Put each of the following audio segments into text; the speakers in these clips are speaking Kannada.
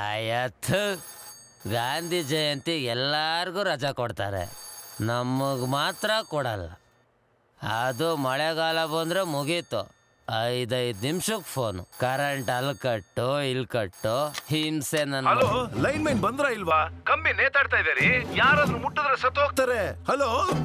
ಆಯತ್ತು ಗಾಂಧಿ ಜಯಂತಿ ಎಲ್ಲಾರ್ಗೂ ರಜಾ ಕೊಡ್ತಾರೆ ನಮಗೆ ಮಾತ್ರ ಕೊಡಲ್ಲ ಅದು ಮಳೆಗಾಲ ಬಂದರೆ ಮುಗೀತು ಐದೈದು ನಿಮಿಷಕ್ಕೆ ಫೋನು ಕರೆಂಟ್ ಅಲ್ಲಿ ಕಟ್ಟು ಇಲ್ಲಿ ಕಟ್ಟು ಹಿಂಸೆ ನನ್ನ ಹಲೋ ಲೈನ್ ಮೈನ್ ಬಂದ್ರ ಇಲ್ವಾ ಕಂಬಿ ನೇತಾಡ್ತಾ ಇದ್ದೀರಿ ಯಾರಾದ್ರೂ ಮುಟ್ಟಿದ್ರೆ ಸತ್ತು ಹೋಗ್ತಾರೆ ಹಲೋ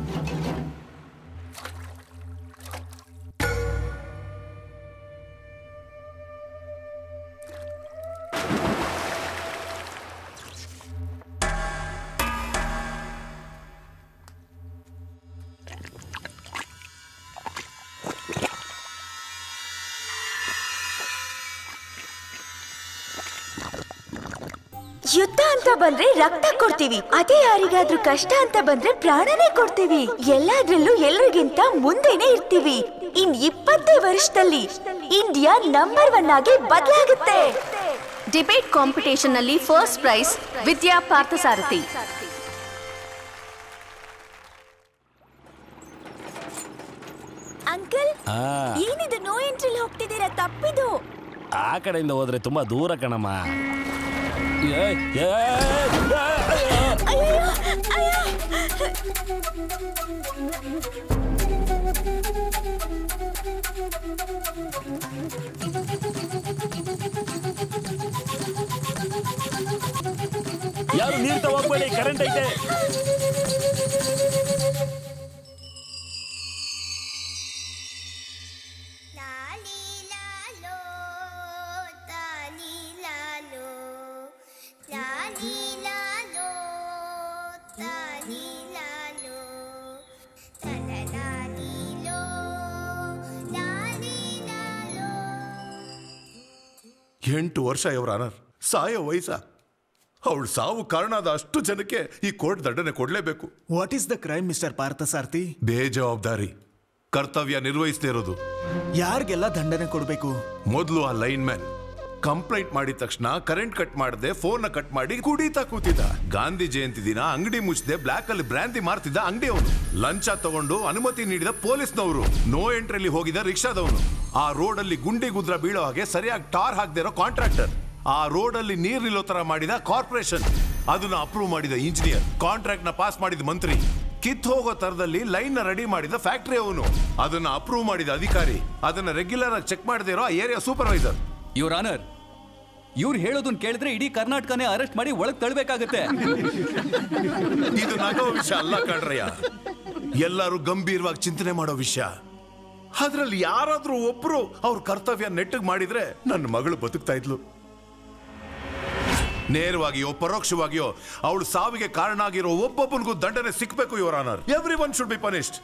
ಯುದ್ಧ ಅಂತ ಬಂದ್ರೆ ರಕ್ತ ಕೊಡ್ತೀವಿ ಅದೇ ಯಾರಿಗಾದ್ರೂ ಕಷ್ಟ ಅಂತ ಬಂದ್ರೆ ಪ್ರಾಣನೇ ಕೊಡ್ತೀವಿ ಎಲ್ಲಾದ್ರಲ್ಲೂ ಎಲ್ರಿಗಿಂತ ಮುಂದೆನೆ ಇರ್ತೀವಿ ಇನ್ ಇಪ್ಪತ್ತೇ ವರ್ಷದಲ್ಲಿ ಇಂಡಿಯಾ ನಂಬರ್ ಒನ್ ಆಗಿ ಬದಲಾಗುತ್ತೆ ಡಿಬೇಟ್ ಕಾಂಪಿಟೇಷನ್ ನಲ್ಲಿ first prize Vidya Parthasarathy uncle ಆ, ಏನಿದು ನೋ ಎಂಟ್ರಿಲ್ ಹೋಗ್ತಿದ್ದೀರಾ ತಪ್ಪಿದು ಆ ಕಡೆಯಿಂದ ಹೋದ್ರೆ ತುಂಬಾ ದೂರ ಕಣಮ್ಮ ಏ, ಏ, ಅಯ್ಯೋ ಅಯ್ಯೋ ಯಾರು ನೀರ್ ತಗೋಬೇಡಿ ಕರೆಂಟ್ ಐತೆ ಲಾಲಿ ಲಾಲೋ ತಾಲಿ ಲಾಲೋ ಲಾಲಿ ಲಾಲೋ ತಾಲಿ ಲಾಲೋ ತಲಲಾಲಿಲೋ ಲಾಲಿ ಲಾಲೋ ಎಂಟು ವರ್ಷ ಇವ್ರ ಅನರ್ ಸಾಯೋ ವಯಸ್ಸ ಅವಳು ಸಾವು ಕಾರಣ ಆದ ಅಷ್ಟು ಜನಕ್ಕೆ ಈ ಕೋರ್ಟ್ ದಂಡನೆ ಕೊಡ್ಲೇಬೇಕು what is the crime mister Parthasarathy ಬೇಜವಾಬ್ದಾರಿ ಕರ್ತವ್ಯ ನಿರ್ವಹಿಸದೇ ಇರೋದು ಯಾರಿಗೆಲ್ಲ ದಂಡನೆ ಕೊಡಬೇಕು ಮೊದಲು ಆ ಲೈನ್ ಮ್ಯಾನ್ ಕಂಪ್ಲೇಂಟ್ ಮಾಡಿದ ತಕ್ಷಣ ಕರೆಂಟ್ ಕಟ್ ಮಾಡದೆ ಫೋನ್ ಕಟ್ ಮಾಡಿ ಕುಡಿತಾ ಕೂತಿದ್ದ ಗಾಂಧಿ ಜಯಂತಿ ದಿನ ಅಂಗಡಿ ಮುಚ್ಚದೆ ಬ್ಲಾಕ್ ಅಲ್ಲಿ ಬ್ರಾಂತಿ ಮಾರ್ತಿದ್ದ ಅಂಗಡಿ ಅವನು ಲಂಚ ತಗೊಂಡು ಅನುಮತಿ ನೀಡಿದ ಪೊಲೀಸ್ನವರು ನೋ ಎಂಟ್ರಿಲಿ ಹೋಗಿದ ರಿಕ್ಷಾದವನು ಆ ರೋಡ್ ಅಲ್ಲಿ ಗುಂಡಿ ಗುದ್ರ ಬೀಳೋ ಹಾಗೆ ಸರಿಯಾಗಿ ಟಾರ್ ಹಾಕದೇ ಇರೋ ಕಾಂಟ್ರಾಕ್ಟರ್ ಆ ರೋಡ್ ಅಲ್ಲಿ ನೀರ್ ನಿಲ್ಲೋ ತರ ಮಾಡಿದ ಕಾರ್ಪೊರೇಷನ್ ಅದನ್ನ ಅಪ್ರೂವ್ ಮಾಡಿದ ಇಂಜಿನಿಯರ್ ಕಾಂಟ್ರಾಕ್ಟ್ ನ ಪಾಸ್ ಮಾಡಿದ ಮಂತ್ರಿ ಕಿತ್ ಹೋಗೋ ತರದಲ್ಲಿ ಲೈನ್ ನ ರೆಡಿ ಮಾಡಿದ ಫ್ಯಾಕ್ಟರಿ ಅವನು ಅದನ್ನ ಅಪ್ರೂವ್ ಮಾಡಿದ ಅಧಿಕಾರಿ ಅದನ್ನ ರೆಗ್ಯುಲರ್ ಆಗಿ ಚೆಕ್ ಮಾಡದೇ ಇರೋ ಏರಿಯಾ ಸೂಪರ್ವೈಸರ್ ಯುವರ್ ಆನರ್ ಇವ್ರು ಹೇಳೋದನ್ನ ಕೇಳಿದ್ರೆ ಇಡೀ ಕರ್ನಾಟಕನೇ ಅರೆಸ್ಟ್ ಮಾಡಿ ಒಳಗ್ ತಳ್ಬೇಕಾಗತ್ತೆ ಇದು ನಗೋ ವಿಷಯ ಅಲ್ಲ ಕಣ್ರಯ್ಯ ಎಲ್ಲರೂ ಗಂಭೀರವಾಗಿ ಚಿಂತನೆ ಮಾಡೋ ವಿಷಯ ಅದ್ರಲ್ಲಿ ಯಾರಾದ್ರೂ ಒಬ್ರು ಅವ್ರ ಕರ್ತವ್ಯ ನೆಟ್ಟಗ್ ಮಾಡಿದ್ರೆ ನನ್ನ ಮಗಳು ಬದುಕ್ತಾ ಇದ್ಲು ನೇರವಾಗಿಯೋ ಪರೋಕ್ಷವಾಗಿಯೋ ಅವಳು ಸಾವಿಗೆ ಕಾರಣ ಆಗಿರೋ ಒಬ್ಬೊಬ್ಬನಿಗೂ ದಂಡನೆ ಸಿಕ್ಬೇಕು ಇವರ honour everyone should be punished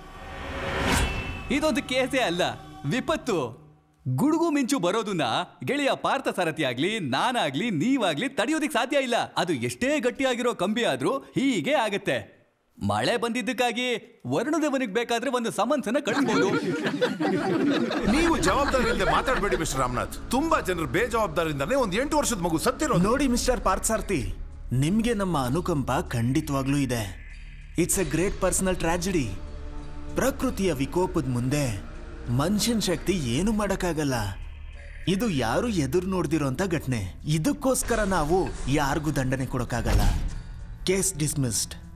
ಇದೊಂದು ಕೇಸೇ ಅಲ್ಲ ವಿಪತ್ತು ಗುಡುಗು ಮಿಂಚು ಬರೋದನ್ನ ಗೆಳೆಯ ಪಾರ್ಥ ಸಾರಥಿ ಆಗ್ಲಿ ನಾನಾಗ್ಲಿ ನೀವಾಗ್ಲಿ ತಡೆಯೋದಿಕ್ ಸಾಧ್ಯ ಇಲ್ಲ ಅದು ಎಷ್ಟೇ ಗಟ್ಟಿಯಾಗಿರೋ ಕಂಬಿ ಆದ್ರೂ ಹೀಗೆ ಆಗತ್ತೆ ಮಳೆ ಬಂದಿದ್ದಕ್ಕಾಗಿ ವರುಣದೇವನಿಗೆ ಬೇಕಾದ್ರೆ ಒಂದು ಸಮನ್ಸನ್ನ ಕಳಿಸ್ಬೋದು ನೀವು ಜವಾಬ್ದಾರಿ ಇಲ್ಲದೆ ಮಾತಾಡಬೇಡಿ ಮಿಸ್ಟರ್ ರಾಮನಾಥ್ ತುಂಬಾ ಜನರು ಬೇಜವಾಬ್ದಾರಿಯಿಂದಾನೇ ಒಂದು ಎಂಟು ವರ್ಷದ ಮಗು ಸತ್ತಿರೋ ನೋಡಿ ಮಿಸ್ಟರ್ ಪಾರ್ಥಸಾರ್ಥಿ ನಿಮ್ಗೆ ನಮ್ಮ ಅನುಕಂಪ ಖಂಡಿತವಾಗ್ಲೂ ಇದೆ it's a great personal tragedy ಪ್ರಕೃತಿಯ ವಿಕೋಪದ ಮುಂದೆ ಮನುಷ್ಯನ ಶಕ್ತಿ ಏನು ಮಾಡಕ್ಕಾಗಲ್ಲ ಇದು ಯಾರು ಎದುರು ನೋಡ್ದಿರೋಂಥ ಘಟನೆ ಇದಕ್ಕೋಸ್ಕರ ನಾವು ಯಾರಿಗೂ ದಂಡನೆ ಕೊಡೋಕ್ಕಾಗಲ್ಲ ಕೇಸ್ ಡಿಸ್ಮಿಸ್ಡ್